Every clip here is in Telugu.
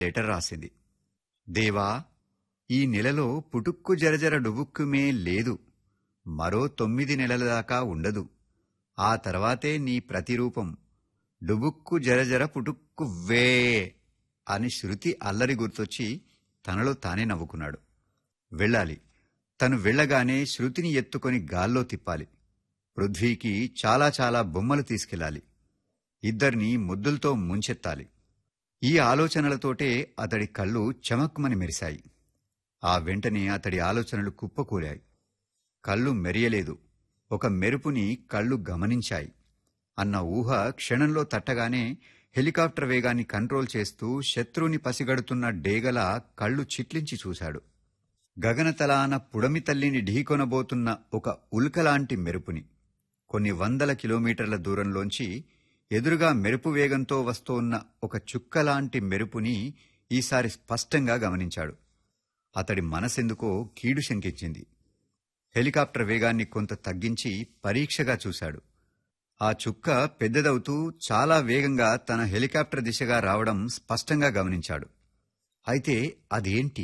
లెటర్ రాసింది దేవా ఈ నెలలో పుటుక్కు జరజర డుబుక్కుమే లేదు మరో తొమ్మిది నెలల దాకా ఉండదు ఆ తర్వాతే నీ ప్రతిరూపం డుబుక్కు జరజర పుటుక్కు వే అని శృతి అల్లరి గుర్తొచ్చి తనలో తానే నవ్వుకున్నాడు వెళ్ళాలి తను వెళ్ళగానే శృతిని ఎత్తుకొని గాల్లో తిప్పాలి పృథ్వీకి చాలా చాలా బొమ్మలు తీసుకెళ్ళాలి ఇద్దరిని ముద్దులతో ముంచెత్తాలి ఈ ఆలోచనలతోటే అతడి కళ్ళు చమక్కుమని మెరిశాయి ఆ వెంటనే అతడి ఆలోచనలు కుప్పకూలాయి కళ్ళు మెరియలేదు ఒక మెరుపుని కళ్ళు గమనించాయి అన్న ఊహ క్షణంలో తట్టగానే హెలికాప్టర్ వేగాన్ని కంట్రోల్ చేస్తూ శత్రువుని పసిగడుతున్న డేగల కళ్ళు చిట్లించి చూశాడు గగనతలాన పుడమి తల్లిని ఢీకొనబోతున్న ఒక ఉల్కలాంటి మెరుపుని కొన్ని వందల కిలోమీటర్ల దూరంలోంచి ఎదురుగా మెరుపు వేగంతో వస్తోన్న ఒక చుక్కలాంటి మెరుపుని ఈసారి స్పష్టంగా గమనించాడు అతడి మనసెందుకో కీడు శంకించింది హెలికాప్టర్ వేగాన్ని కొంత తగ్గించి పరీక్షగా చూశాడు ఆ చుక్క పెద్దదవుతూ చాలా వేగంగా తన హెలికాప్టర్ దిశగా రావడం స్పష్టంగా గమనించాడు అయితే అదేంటి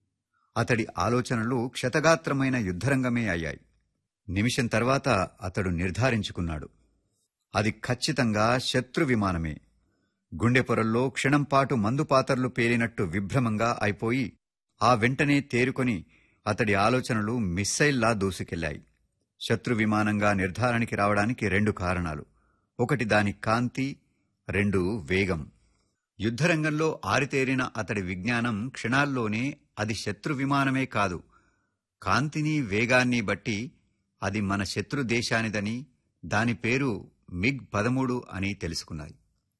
అతడి ఆలోచనలు క్షతగాత్రమైన యుద్ధరంగమే అయ్యాయి నిమిషం తర్వాత అతడు నిర్ధారించుకున్నాడు అది ఖచ్చితంగా శత్రు విమానమే గుండె పొరల్లో క్షణంపాటు మందుపాతర్లు పేలినట్టు విభ్రమంగా అయిపోయి ఆ వెంటనే తేరుకొని అతడి ఆలోచనలు మిస్సైల్లా దూసుకెళ్లాయి శత్రు విమానంగా నిర్ధారణకి రావడానికి రెండు కారణాలు ఒకటి దాని కాంతి రెండు వేగం యుద్ధరంగంలో ఆరితేరిన అతడి విజ్ఞానం క్షణాల్లోనే అది శత్రు విమానమే కాదు కాంతిని వేగాన్ని బట్టి అది మన శత్రు దేశానిదని దాని పేరు మిగ్ పదమూడు అని తెలుసుకున్నాయి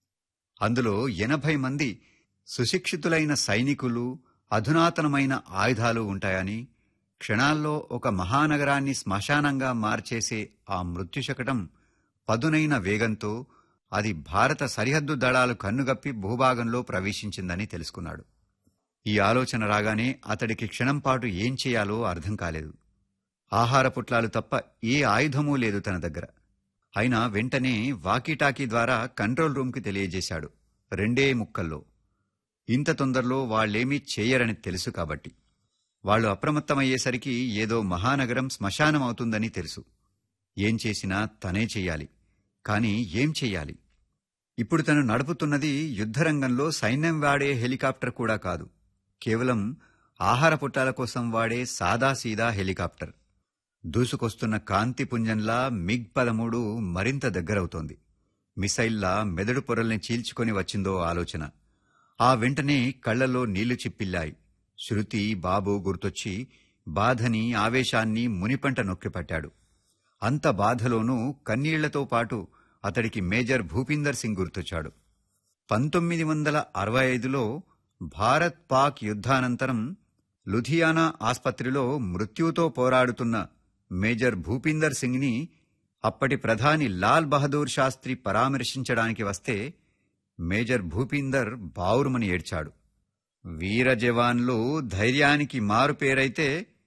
అందులో ఎనభై మంది సుశిక్షితులైన సైనికులు అధునాతనమైన ఆయుధాలు ఉంటాయని క్షణాల్లో ఒక మహానగరాన్ని శ్మశానంగా మార్చేసే ఆ మృత్యుశకటం పదునైన వేగంతో అది భారత సరిహద్దు దళాలు కన్నుగప్పి భూభాగంలో ప్రవేశించిందని తెలుసుకున్నాడు ఈ ఆలోచన రాగానే అతడికి క్షణంపాటు ఏం చేయాలో అర్థం కాలేదు ఆహార పుట్లాలు తప్ప ఏ ఆయుధమూ లేదు తన దగ్గర అయినా వెంటనే వాకీటాకీ ద్వారా కంట్రోల్ రూమ్కి తెలియజేశాడు రెండే ముక్కల్లో ఇంత తొందరలో వాళ్లేమీ చేయరని తెలుసు కాబట్టి వాళ్ళు అప్రమత్తమయ్యేసరికి ఏదో మహానగరం శ్మశానం అవుతుందని తెలుసు ఏం చేసినా తనే చెయ్యాలి కాని ఏం చెయ్యాలి ఇప్పుడు తను నడుపుతున్నది యుద్ధరంగంలో సైన్యం వాడే హెలికాప్టర్ కూడా కాదు కేవలం ఆహార పుట్టాల కోసం వాడే సాదాసీదా హెలికాప్టర్ దూసుకొస్తున్న కాంతిపుంజంలా మిగ్ పదమూడు మరింత దగ్గరవుతోంది మిసైల్లా మెదడు పొరల్ని చీల్చుకొని వచ్చిందో ఆలోచన ఆ వెంటనే కళ్లలో నీళ్లు చిప్పిల్లాయి శృతి బాబు గుర్తొచ్చి బాధని ఆవేశాన్ని మునిపంట నొక్కిపట్టాడు అంత బాధలోనూ కన్నీళ్లతో పాటు అతడికి మేజర్ భూపీందర్ సింగ్ గుర్తొచ్చాడు పంతొమ్మిది వందల అరవై ఐదులో భారత్ పాక్ యుద్ధానంతరం లుధియానా ఆస్పత్రిలో మృత్యుతో పోరాడుతున్న మేజర్ భూపీందర్ సింగ్ని అప్పటి ప్రధాని లాల్ బహదూర్ శాస్త్రి పరామర్శించడానికి వస్తే మేజర్ భూపీందర్ బావురుమని ఏడ్చాడు వీర జవాన్లు ధైర్యానికి మారుపేరైతే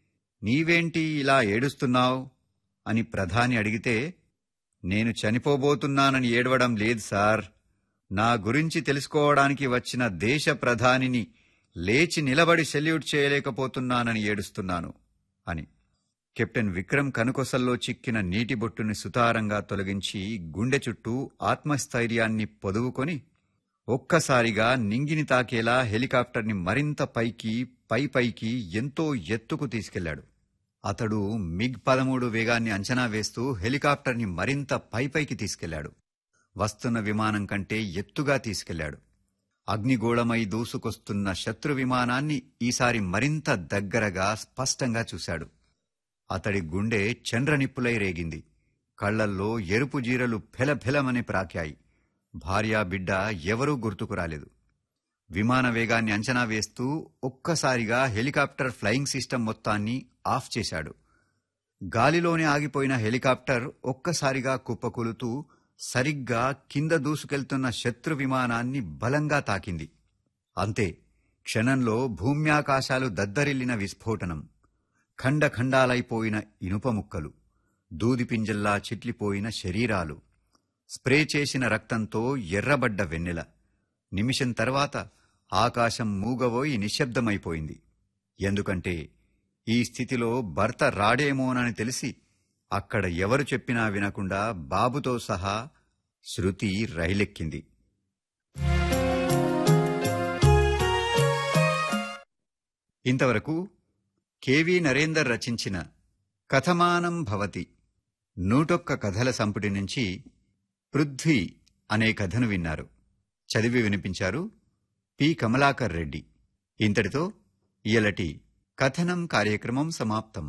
నీవేంటి ఇలా ఏడుస్తున్నావు అని ప్రధాని అడిగితే నేను చనిపోబోతున్నానని ఏడవడం లేదు సార్ నా గురించి తెలుసుకోవడానికి వచ్చిన దేశ ప్రధానిని లేచి నిలబడి సెల్యూట్ చేయలేకపోతున్నానని ఏడుస్తున్నాను అని కెప్టెన్ విక్రమ్ కనుకొసల్లో చిక్కిన నీటి బొట్టుని సుతారంగా తొలగించి గుండె చుట్టూ ఆత్మస్థైర్యాన్ని పొదువుకొని ఒక్కసారిగా నింగిని తాకేలా హెలికాప్టర్ని మరింత పైకి పై పైకి ఎంతో ఎత్తుకు తీసుకెళ్లాడు అతడు మిగ్ పదమూడు వేగాన్ని అంచనా వేస్తూ హెలికాప్టర్ని మరింత పై పైకి తీసుకెళ్లాడు వస్తున్న విమానం కంటే ఎత్తుగా తీసుకెళ్లాడు అగ్నిగోళమై దూసుకొస్తున్న శత్రు విమానాన్ని ఈసారి మరింత దగ్గరగా స్పష్టంగా చూశాడు అతడి గుండె చంద్రనిప్పులై రేగింది కళ్లల్లో ఎరుపు జీరలు ఫెలఫెలమని ప్రాకాయి భార్యా బిడ్డ ఎవరూ గుర్తుకు రాలేదు విమాన వేగాన్ని అంచనా వేస్తూ ఒక్కసారిగా హెలికాప్టర్ ఫ్లయింగ్ సిస్టమ్ మొత్తాన్ని ఆఫ్ చేశాడు గాలిలోనే ఆగిపోయిన హెలికాప్టర్ ఒక్కసారిగా కుప్పకూలుతూ సరిగ్గా కింద దూసుకెళ్తున్న శత్రు విమానాన్ని బలంగా తాకింది అంతే క్షణంలో భూమ్యాకాశాలు దద్దరిల్లిన విస్ఫోటనం ఖండఖండాలైపోయిన ఇనుప ముక్కలు దూదిపింజల్లా చిట్లిపోయిన శరీరాలు స్ప్రే చేసిన రక్తంతో ఎర్రబడ్డ వెన్నెల నిమిషం తర్వాత ఆకాశం మూగబోయి నిశ్శబ్దమైపోయింది ఎందుకంటే ఈ స్థితిలో భర్త రాడేమోనని తెలిసి అక్కడ ఎవరు చెప్పినా వినకుండా బాబుతో సహా శృతి రైలెక్కింది ఇంతవరకు కెవి నరేందర్ రచించిన కథమానం భవతి నూటొక్క కథల సంపుటి నుంచి పృథ్వీ అనే కథను విన్నారు చదివి వినిపించారు పి కమలాకర్ రెడ్డి ఇంతటితో ఇయలటి కథనం కార్యక్రమం సమాప్తం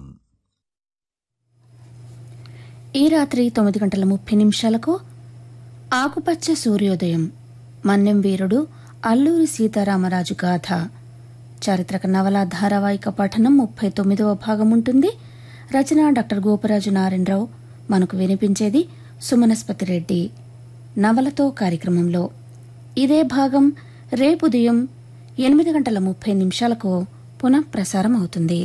ఈ రాత్రి తొమ్మిది గంటల ముప్పై నిమిషాలకు ఆకుపచ్చ సూర్యోదయం మన్నెం వీరుడు అల్లూరి సీతారామరాజు గాథ చారిత్రక నవల ధారావాహిక పఠనం ముప్పై తొమ్మిదవ భాగం ఉంటుంది రచన డాక్టర్ గోపరాజు నారాయణరావు మనకు వినిపించేది సుమనస్పతి రెడ్డి నవలతో కార్యక్రమంలో ఇదే భాగం రేపు ఉదయం ఎనిమిది గంటల ముప్పై నిమిషాలకు పునః ప్రసారం అవుతుంది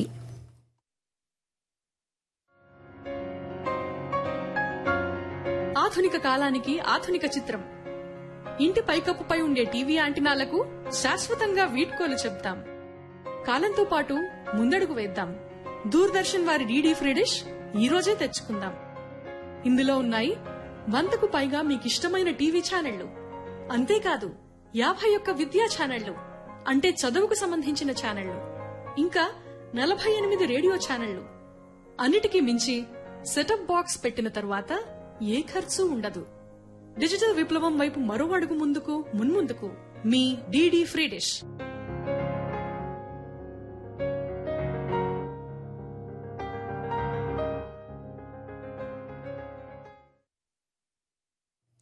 ఆధునిక కాలానికి ఆధునిక చిత్రం ఇంటి పైకప్పుపై ఉండే టీవీ యాంటినాలకు శాశ్వతంగా వీడ్కోలు చెప్తాం కాలంతో పాటు ముందడుగు వేద్దాం దూరదర్శన్ వారి డీడీ ఫ్రీ డిష్ ఈ రోజే తెచ్చుకుందాం ఇందులో ఉన్నాయి వందకు పైగా మీకిష్టమైన టీవీ ఛానళ్లు అంతేకాదు యాభై ఒక్క విద్యా ఛానళ్లు అంటే చదువుకు సంబంధించిన ఛానళ్లు ఇంకా నలభై ఎనిమిది రేడియో ఛానళ్లు అన్నిటికీ మించి సెటప్ బాక్స్ పెట్టిన తరువాత ఏ ఖర్చు ఉండదు డిజిటల్ విప్లవం వైపు మరో అడుగు ముందుకు మున్ముందుకు మీ DD free dish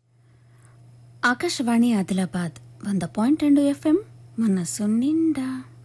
Akashvani Adilabad వంద పాయింట్ రెండు ఎఫ్ఎం మనసు నిండా